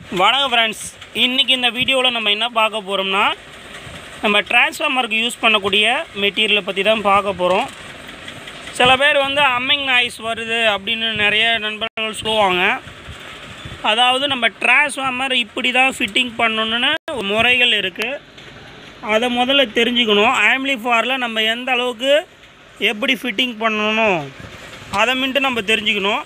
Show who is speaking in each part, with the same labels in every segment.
Speaker 1: வணக்கம் ஃப்ரெண்ட்ஸ் இன்றைக்கி இந்த வீடியோவில் நம்ம என்ன பார்க்க போகிறோம்னா நம்ம டிரான்ஸ்ஃபார்மருக்கு யூஸ் பண்ணக்கூடிய மெட்டீரியலை பற்றி தான் பார்க்க போகிறோம் சில பேர் வந்து அம்மிங் நாய்ஸ் வருது அப்படின்னு நிறைய நண்பர்கள் சொல்லுவாங்க அதாவது நம்ம டிரான்ஸ்ஃபார்மர் இப்படி தான் ஃபிட்டிங் பண்ணணுன்னு முறைகள் இருக்குது அதை முதல்ல தெரிஞ்சுக்கணும் ஆம்லிஃபாரில் நம்ம எந்த அளவுக்கு எப்படி ஃபிட்டிங் பண்ணணும் அதை மின்ட்டு நம்ம தெரிஞ்சுக்கணும்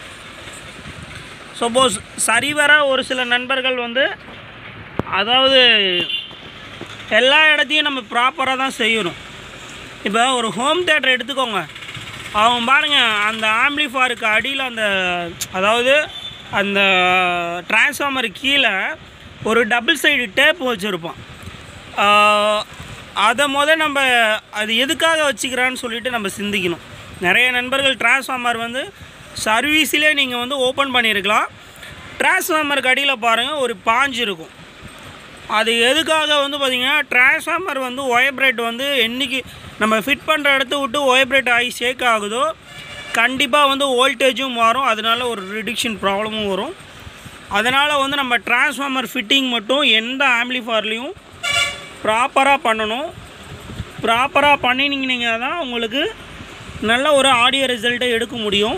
Speaker 1: சப்போஸ் சரிவர ஒரு சில நண்பர்கள் வந்து அதாவது எல்லா இடத்தையும் நம்ம ப்ராப்பராக தான் செய்யணும் இப்போ ஒரு ஹோம் தேட்டர் எடுத்துக்கோங்க அவன் பாருங்கள் அந்த ஆம்ப்ளிஃபாருக்கு அடியில் அந்த அதாவது அந்த டிரான்ஸ்ஃபார்மர் கீழே ஒரு டபுள் சைடு டேப் வச்சுருப்பான் ஆஹ், அதை முத நம்ம அது எதுக்காக வச்சுக்கிறான்னு சொல்லிட்டு நம்ம சிந்திக்கணும் நிறைய நண்பர்கள் டிரான்ஸ்ஃபார்மர் வந்து சர்வீஸிலே நீங்கள் வந்து ஓப்பன் பண்ணியிருக்கலாம் டிரான்ஸ்ஃபார்மருக்கு அடியில் பாருங்கள் ஒரு பாஞ்சு இருக்கும் அது எதுக்காக வந்து பார்த்திங்கன்னா டிரான்ஸ்ஃபார்மர் வந்து ஒயப்ரேட் வந்து என்றைக்கு நம்ம ஃபிட் பண்ணுற இடத்த விட்டு ஒயப்ரேட் ஆகி ஷேக் ஆகுதோ கண்டிப்பாக வந்து வோல்டேஜும் மாறும் அதனால ஒரு ரிடிக்ஷன் ப்ராப்ளமும் வரும் அதனால் வந்து நம்ம டிரான்ஸ்ஃபார்மர் ஃபிட்டிங் மட்டும் எந்த ஆம்ப்ளிஃபார்லேயும் ப்ராப்பராக பண்ணணும் ப்ராப்பராக பண்ணினீங்கன்னா தான் உங்களுக்கு நல்ல ஒரு ஆடியோ ரிசல்ட்டை எடுக்க முடியும்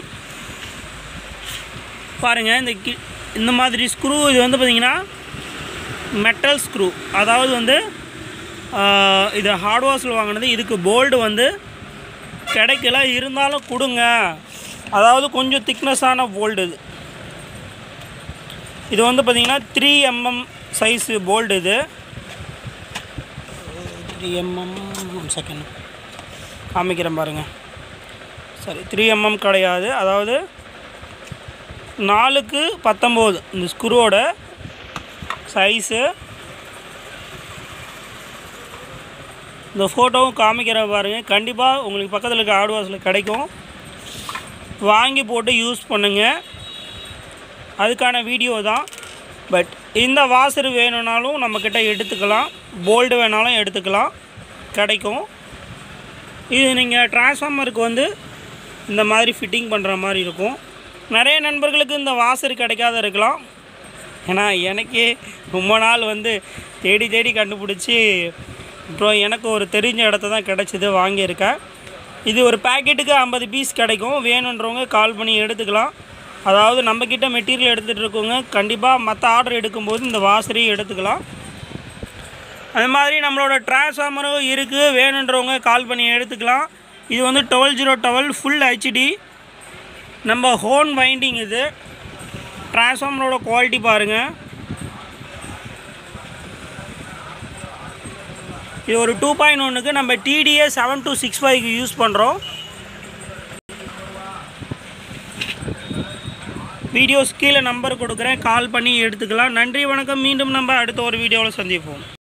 Speaker 1: பாருங்கள் இந்த கி இந்த மாதிரி ஸ்க்ரூ இது வந்து பார்த்திங்கன்னா மெட்டல் ஸ்க்ரூ அதாவது வந்து ஆஹ், இது ஹார்ட்வாஸில் வாங்கினது இதுக்கு போல்டு வந்து கிடைக்கல இருந்தாலும் கொடுங்க அதாவது கொஞ்சம் திக்னஸான போல்டு இது இது வந்து பார்த்திங்கன்னா த்ரீ எம்எம் சைஸு போல்டு இது த்ரீ எம்எம் செகண்ட் காமிக்கிறேன் பாருங்கள் சரி த்ரீ எம்எம் கிடையாது அதாவது நாலுக்கு பத்தொம்போது இந்த ஸ்க்ரூவோட சைஸு இந்த ஃபோட்டோவும் காமிக்கிற பாருங்கள் கண்டிப்பாக உங்களுக்கு பக்கத்தில் இருக்க ஆட்வாஸில் கிடைக்கும் வாங்கி போட்டு யூஸ் பண்ணுங்கள் அதுக்கான வீடியோ தான் பட் இந்த வாசர் வேணும்னாலும் நம்மக்கிட்ட எடுத்துக்கலாம் போல்டு வேணாலும் எடுத்துக்கலாம் கிடைக்கும் இது நீங்கள் டிரான்ஸ்ஃபார்மருக்கு வந்து இந்த மாதிரி ஃபிட்டிங் பண்ணுற மாதிரி இருக்கும் நிறைய நண்பர்களுக்கு இந்த வாசர் கிடைக்காத இருக்கலாம் ஏன்னா எனக்கே ரொம்ப நாள் வந்து தேடி தேடி கண்டுபிடிச்சி அப்புறம் எனக்கு ஒரு தெரிஞ்ச இடத்த தான் கிடச்சிது வாங்கியிருக்கேன் இது ஒரு பேக்கெட்டுக்கு ஐம்பது பீஸ் கிடைக்கும் வேணுன்றவங்க கால் பண்ணி எடுத்துக்கலாம் அதாவது நம்மக்கிட்ட மெட்டீரியல் எடுத்துகிட்டு இருக்கவங்க கண்டிப்பாக மற்ற ஆர்டர் எடுக்கும்போது இந்த வாசரையும் எடுத்துக்கலாம் அது மாதிரி நம்மளோட டிரான்ஸ்ஃபார்மரும் இருக்குது வேணுன்றவங்க கால் பண்ணி எடுத்துக்கலாம் இது வந்து twelve zero twelve full HD நம்ம ஹோன் வைண்டிங் இது டிரான்ஸ்ஃபார்மரோட குவாலிட்டி பாருங்கள் இது ஒரு டூ பாயிண்ட் ஒன்றுக்கு நம்ம டிடிஏ செவன் டூ சிக்ஸ் ஃபைவ்க்கு யூஸ் பண்ணுறோம் வீடியோஸ் கீழே நம்பர் கொடுக்குறேன் கால் பண்ணி எடுத்துக்கலாம் நன்றி வணக்கம் மீண்டும் நம்ம அடுத்த ஒரு வீடியோவில் சந்திப்போம்